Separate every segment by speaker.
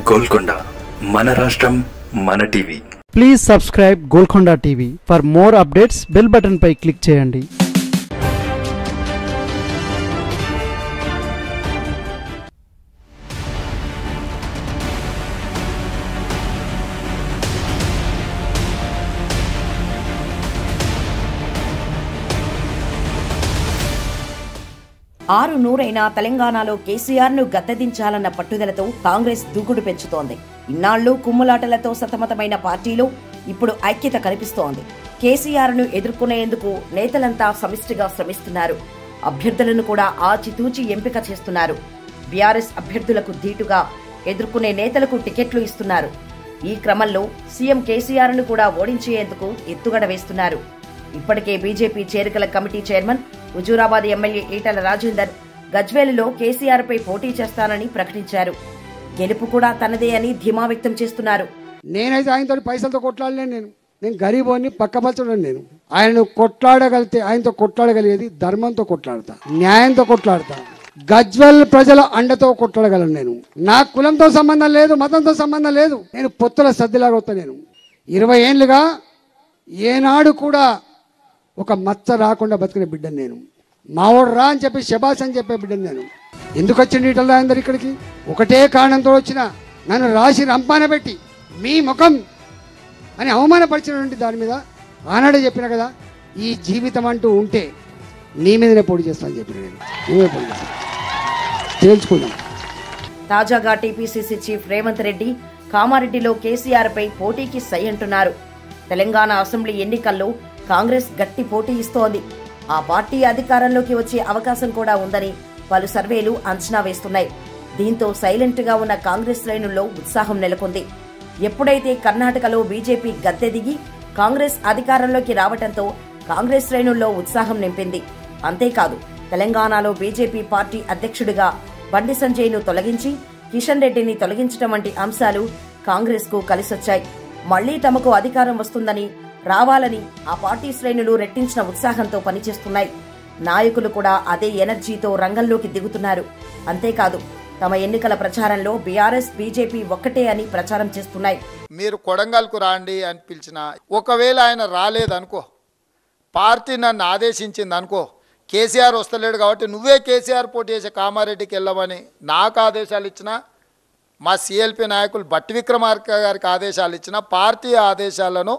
Speaker 1: గోల్కొండ మన రాష్ట్రం మన TV
Speaker 2: please subscribe Golconda TV for more updates bell button పై క్లిక్ చేయండి
Speaker 3: ఆరు నూరైన తెలంగాణలో కేసీఆర్ ను గద్దెదించాలన్న పట్టుదలతో కాంగ్రెస్ దూకుడు పెంచుతోంది ఇన్నాళ్లు కుమ్ములాటలతో సతమతమైన పార్టీలో ఇప్పుడు ఐక్యత కనిపిస్తోంది కేసీఆర్ ను ఎదుర్కొనేందుకు నేతలంతా సమిష్టిగా శ్రమిస్తున్నారు అభ్యర్థులను కూడా ఆచితూచి ఎంపిక చేస్తున్నారు బీఆర్ఎస్ అభ్యర్థులకు ధీటుగా ఎదుర్కొనే నేతలకు టికెట్లు ఇస్తున్నారు ఈ క్రమంలో సీఎం కేసీఆర్ ను కూడా ఓడించేందుకు ఎత్తుగడ వేస్తున్నారు ఇప్పటికే బీజేపీ చేరికల committee chairman Huzurabad MLA Etela Rajender గజ్వేలులో కేసీఆర్ పై పోటీ చేస్తానని ప్రకటించారు గెలుపు కూడా తనదే అని ధీమా వ్యక్తం చేస్తున్నారు
Speaker 4: నేనైతే ఆయనతో పైసలతో కొట్లాడలేను నేను నేను గరీబోని పక్కపరచడం నేను ఆయనను కొట్లాడగలిగితే ఆయనతో కొట్లాడగలిగేది ధర్మంతో కొట్లాడతా న్యాయంతో కొట్లాడతా గజ్వల్ ప్రజల అండతో కొట్లాడగలను నేను నా కులంతో సంబంధం లేదు మతంతో సంబంధం లేదు నేను పొత్తుల సర్దిలాగా వస్తా నేను ఇరవై ఏళ్ళుగా ఏనాడు కూడా ఒక మచ్చ రాకుండా బతికిన బిడ్డను నేను మావోడు రా అని చెప్పి శబాస్ అని చెప్పే బిడ్డను నేను ఎందుకు వచ్చింది ఈటల అందరు ఇక్కడికి ఒకటే కారణంతో వచ్చిన నన్ను రాసి రంపాన పెట్టి మీ ముఖం అని అవమానపరిచినటువంటి దాని మీద ఆనాడే చెప్పిన కదా ఈ జీవితం అంటూ ఉంటే నీ మీదనే పోటీ చేస్తానని చెప్పిన నేను నువ్వే పోటీ చేస్తాను తేల్చుకుందాం
Speaker 3: తాజాగా టీపీసీసీ చీఫ్ రేవంత్ రెడ్డి కామారెడ్డిలో కేసీఆర్ పై పోటీకి సై అంటున్నారు తెలంగాణ అసెంబ్లీ ఎన్నికల్లో కాంగ్రెస్ గట్టి పోటీ ఇస్తోంది ఆ పార్టీ అధికారంలోకి వచ్చే అవకాశం కూడా ఉందని పలు సర్వేలు అంచనా వేస్తున్నాయి దీంతో సైలెంట్ గా ఉన్న కాంగ్రెస్ శ్రేణుల్లో ఉత్సాహం నెలకొంది ఎప్పుడైతే కర్ణాటకలో బీజేపీ గద్దె దిగి కాంగ్రెస్ అధికారంలోకి రావటంతో కాంగ్రెస్ శ్రేణుల్లో ఉత్సాహం నింపింది అంతేకాదు తెలంగాణలో బీజేపీ పార్టీ అధ్యక్షుడిగా బండి సంజయ్ ను తొలగించి కిషన్ రెడ్డిని తొలగించడం వంటి అంశాలు కాంగ్రెస్ కు కలిసొచ్చాయి మళ్లీ తమకు అధికారం వస్తుందని రావాలని ఆ పార్టీ శ్రేణులు రెట్టించిన ఉత్సాహంతో పనిచేస్తున్నాయి నాయకులు కూడా అదే ఎనర్జీతో రంగంలోకి దిగుతున్నారు అంతేకాదు తమ ఎన్నికల ప్రచారంలో బీఆర్ఎస్ బీజేపీ ఒక్కటే అని ప్రచారం చేస్తున్నాయి
Speaker 5: మీరు కొడంగల్కు రాండి అని పిలిచిన ఒకవేళ ఆయన రాలేదనుకో పార్టీ నన్ను ఆదేశించింది అనుకో కేసీఆర్ వస్తలేడు కాబట్టి నువ్వే కేసీఆర్ పోటీ చేసే కామారెడ్డికి వెళ్ళమని నాకు ఆదేశాలు ఇచ్చిన మా సిఎల్పి నాయకులు బట్టి విక్రమార్క గారికి ఆదేశాలు ఇచ్చిన పార్టీ ఆదేశాలను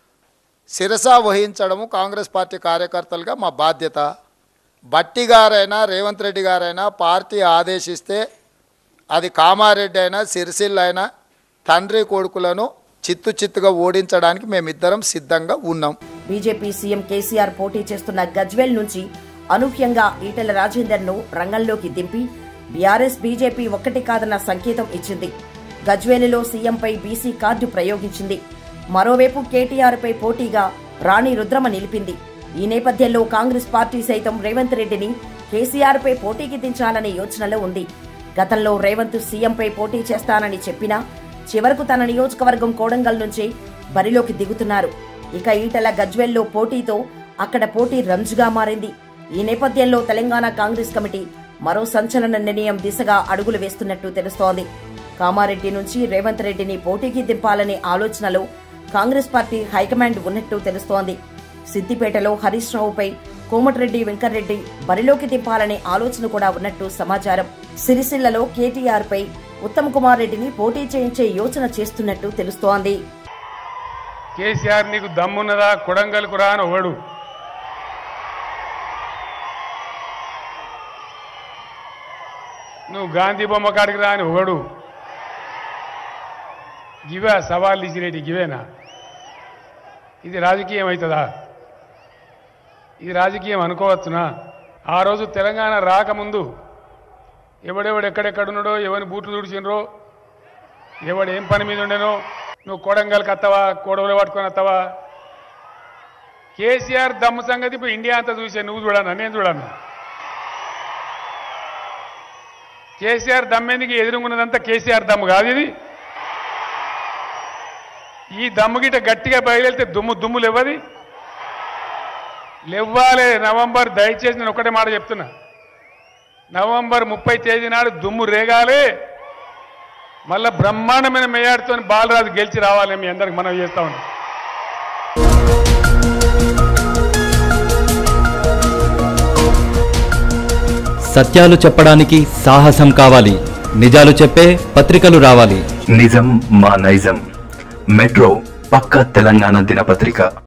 Speaker 5: శిరస వహించడము కాంగ్రెస్ పార్టీ కార్యకర్తలుగా మా బాధ్యత బట్టి గారైనా రేవంత్ రెడ్డి గారైనా పార్టీ ఆదేశిస్తే అది కామారెడ్డి అయినా సిరిసిల్ల అయినా తండ్రి కొడుకులను చిత్తు చిత్తుగా ఓడించడానికి మేమిద్దరం సిద్ధంగా ఉన్నాం
Speaker 3: బీజేపీ సీఎం కేసీఆర్ పోటీ చేస్తున్న గజ్వేల్ నుంచి అనూహ్యంగా ఈటెల రాజేందర్ ను రంగంలోకి దింపి బీఆర్ఎస్ బీజేపీ ఒక్కటి కాదన్న సంకేతం ఇచ్చింది గజ్వేలులో సీఎంపై బీసీ కార్డు ప్రయోగించింది మరోవైపు కేటీఆర్ పై పోటీగా రాణి రుద్రమ నిలిపింది ఈ నేపథ్యంలో కాంగ్రెస్ పార్టీ సైతం రేవంత్ రెడ్డిని కేసీఆర్ పై పోటీకి దించాలనే యోచనలో ఉంది గతంలో రేవంత్ సీఎంపై పోటీ చేస్తానని చెప్పినా చివరకు తన నియోజకవర్గం కోడంగల్ నుంచే బరిలోకి దిగుతున్నారు ఇక ఈటల గజ్వెల్లో పోటీతో అక్కడ పోటీ రంజుగా మారింది ఈ నేపథ్యంలో తెలంగాణ కాంగ్రెస్ కమిటీ మరో సంచలన నిర్ణయం దిశగా అడుగులు వేస్తున్నట్టు తెలుస్తోంది కామారెడ్డి నుంచి రేవంత్ రెడ్డిని పోటీకి దింపాలనే ఆలోచనలో కాంగ్రెస్ పార్టీ హైకమాండ్ ఉన్నట్టు తెలుస్తోంది సిద్దిపేటలో హరీష్ రావుపై కోమటిరెడ్డి వెంకర్రెడ్డి బరిలోకి దింపాలనే ఆలోచన కూడా ఉన్నట్టు సమాచారం సిరిసిల్లలో కేటీఆర్ పై ఉత్తమ్ కుమార్ రెడ్డిని పోటీ చేయించే యోచన చేస్తున్నట్టు తెలుస్తోంది
Speaker 6: కేసీఆర్ నీకు దమ్మున్నదా కొడంగల్కు రా అని ఒకడు నువ్వు గాంధీ బొమ్మ కాడికి రా అని ఒకడు గివే సవాళ్ళు ఇచ్చినట్టు గివేనా ఇది రాజకీయం అవుతుందా ఇది రాజకీయం అనుకోవచ్చునా ఆ రోజు తెలంగాణ రాకముందు ఎవడెవడు ఎక్కడెక్కడున్నాడో ఎవరిని బూట్లు తుడిచినరో ఎవడు ఏం పని మీద ఉండేనో నువ్వు కొడంగల్కి వస్తావా కోడవలు పట్టుకొని వస్తావా కేసీఆర్ దమ్ము సంగతి ఇప్పుడు ఇండియా అంతా చూసే నువ్వు చూడన్నా నేను చూడన్నా కేసీఆర్ దమ్మేందుకు ఎదురుగున్నదంతా కేసీఆర్ దమ్ము కాదు ఇది ఈ దమ్ము గిట్ట గట్టిగా బయలుదేరితే దుమ్ము దుమ్ము లేవది లేవ్వాలి నవంబర్ దయచేసి నేను ఒకటే మాట చెప్తున్నా నవంబర్ ముప్పై తేదీ నాడు దుమ్ము రేగాలి మళ్ళా బ్రహ్మాండమైన మేయాడుతో బాలరాజు గెలిచి రావాలని మీ అందరికి మనం చేస్తా ఉన్నాం
Speaker 7: సత్యాలు చెప్పడానికి సాహసం కావాలి నిజాలు చెప్పే పత్రికలు రావాలి
Speaker 1: నిజం మా నైజం మెట్రో పక్క తెలంగాణ దినపత్రిక